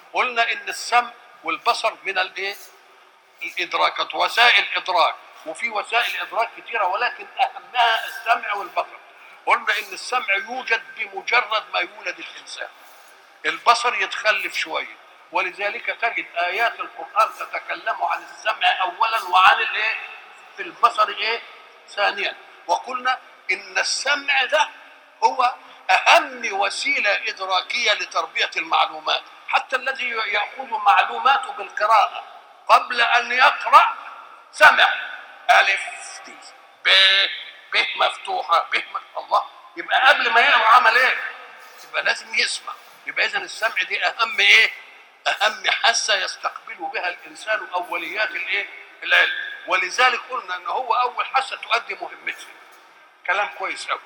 قلنا ان السمع والبصر من الايه الادراكات وسائل ادراك وفي وسائل ادراك كثيره ولكن اهمها السمع والبصر قلنا ان السمع يوجد بمجرد ما يولد الانسان البصر يتخلف شويه ولذلك تجد ايات القران تتكلم عن السمع اولا وعن الايه في البصر ايه ثانيا وقلنا ان السمع ده هو اهم وسيله ادراكيه لتربيه المعلومات حتى الذي ياخذ معلوماته بالقراءه قبل ان يقرا سمع الف دي ب ب مفتوحه ب مفتوحة. الله يبقى قبل ما يقرا عمل ايه يبقى لازم يسمع يبقى اذا السمع دي اهم ايه اهم حاسه يستقبل بها الانسان اوليات الايه العلم ولذلك قلنا ان هو اول حاسه تؤدي مهمتها كلام كويس قوي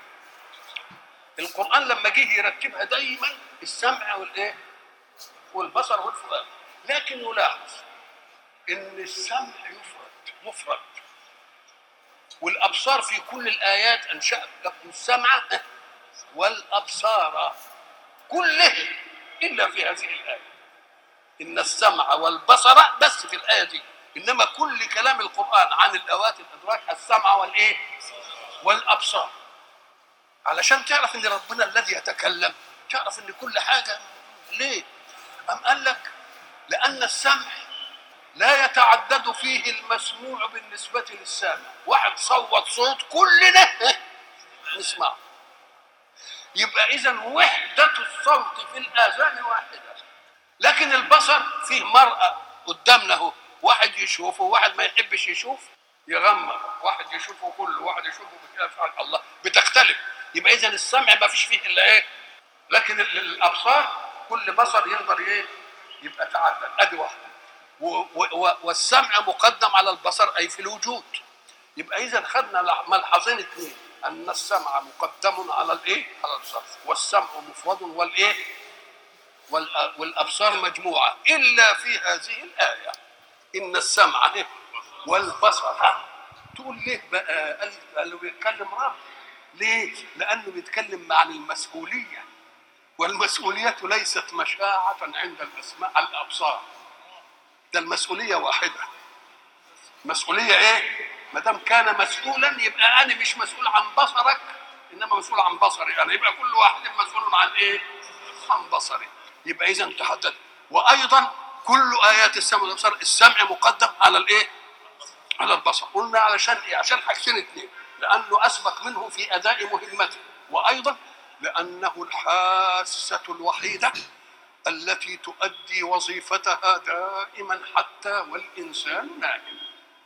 القران لما جه يرتبها دايما السمع والايه والبصر والفؤاد لكن نلاحظ ان السمع يفرد مفرد والابصار في كل الايات انشات لكم السمع والابصار كله الا في هذه الايه ان السمع والبصر بس في الايه دي انما كل كلام القران عن الاوات الادراك السمع والايه والابصار علشان تعرف ان ربنا الذي يتكلم تعرف ان كل حاجه ليه ام قال لك لان السمع لا يتعدد فيه المسموع بالنسبة للسامع واحد صوت صوت كلنا نسمعه يبقى إذا وحدة الصوت في الآذان واحدة لكن البصر فيه مرأة قدامنا اهو واحد يشوفه وواحد ما يحبش يشوف يغمض واحد يشوفه كله واحد يشوفه كده الله بتختلف يبقى إذا السمع ما فيش فيه إلا إيه لكن الأبصار كل بصر يقدر إيه يبقى تعدد أدي واحدة والسمع مقدم على البصر اي في الوجود يبقى اذا خدنا ملحظين اثنين ان السمع مقدم على الايه على البصر والسمع مفرد والايه والابصار مجموعه الا في هذه الايه ان السمع والبصر تقول ليه بقى قال له بيتكلم رب ليه لانه بيتكلم عن المسؤوليه والمسؤوليه ليست مشاعه عند الاسماء الابصار ده المسؤولية واحدة مسؤولية ايه؟ ما دام كان مسؤولا يبقى أنا مش مسؤول عن بصرك إنما مسؤول عن بصري أنا يبقى كل واحد مسؤول عن ايه؟ عن بصري يبقى إذا تحدد وأيضا كل آيات السمع والأبصار السمع مقدم على الايه؟ على البصر قلنا علشان ايه؟ عشان حاجتين اثنين لأنه أسبق منه في أداء مهمته وأيضا لأنه الحاسة الوحيدة التي تؤدي وظيفتها دائما حتى والإنسان نائم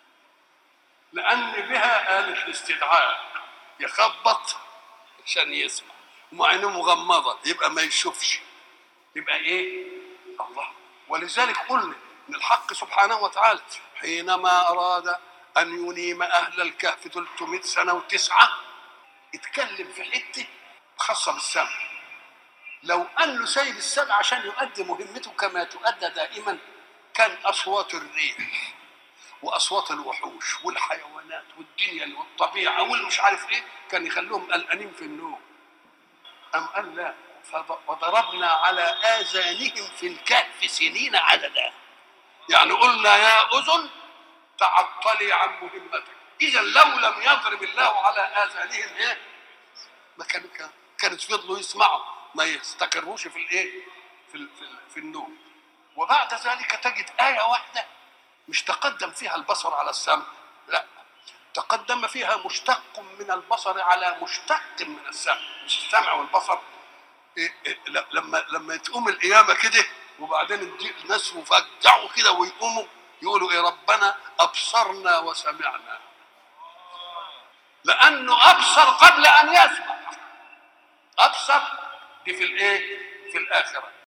لأن بها آلة الاستدعاء يخبط عشان يسمع ومع عينه مغمضة يبقى ما يشوفش يبقى إيه؟ الله ولذلك قلنا إن الحق سبحانه وتعالى حينما أراد أن ينيم أهل الكهف 300 سنة وتسعة اتكلم في حتة خاصة بالسمع لو قال له سيد السبع عشان يؤدي مهمته كما تؤدى دائما كان اصوات الريح واصوات الوحوش والحيوانات والدنيا والطبيعه والمش عارف ايه كان يخلوهم قلقانين في النوم ام قال لا وضربنا على اذانهم في الكهف سنين عددا يعني قلنا يا اذن تعطلي عن مهمتك اذا لو لم يضرب الله على اذانهم ايه ما كانوا كانت فضلوا يسمعوا ما يستقروش في الايه في في, في النوم وبعد ذلك تجد آية واحدة مش تقدم فيها البصر على السمع لا تقدم فيها مشتق من البصر على مشتق من السمع مش السمع والبصر إيه إيه لما لما تقوم القيامة كده وبعدين الناس يفجعوا كده ويقوموا يقولوا ايه ربنا ابصرنا وسمعنا لانه ابصر قبل ان يسمع ابصر دي في الايه في الاخره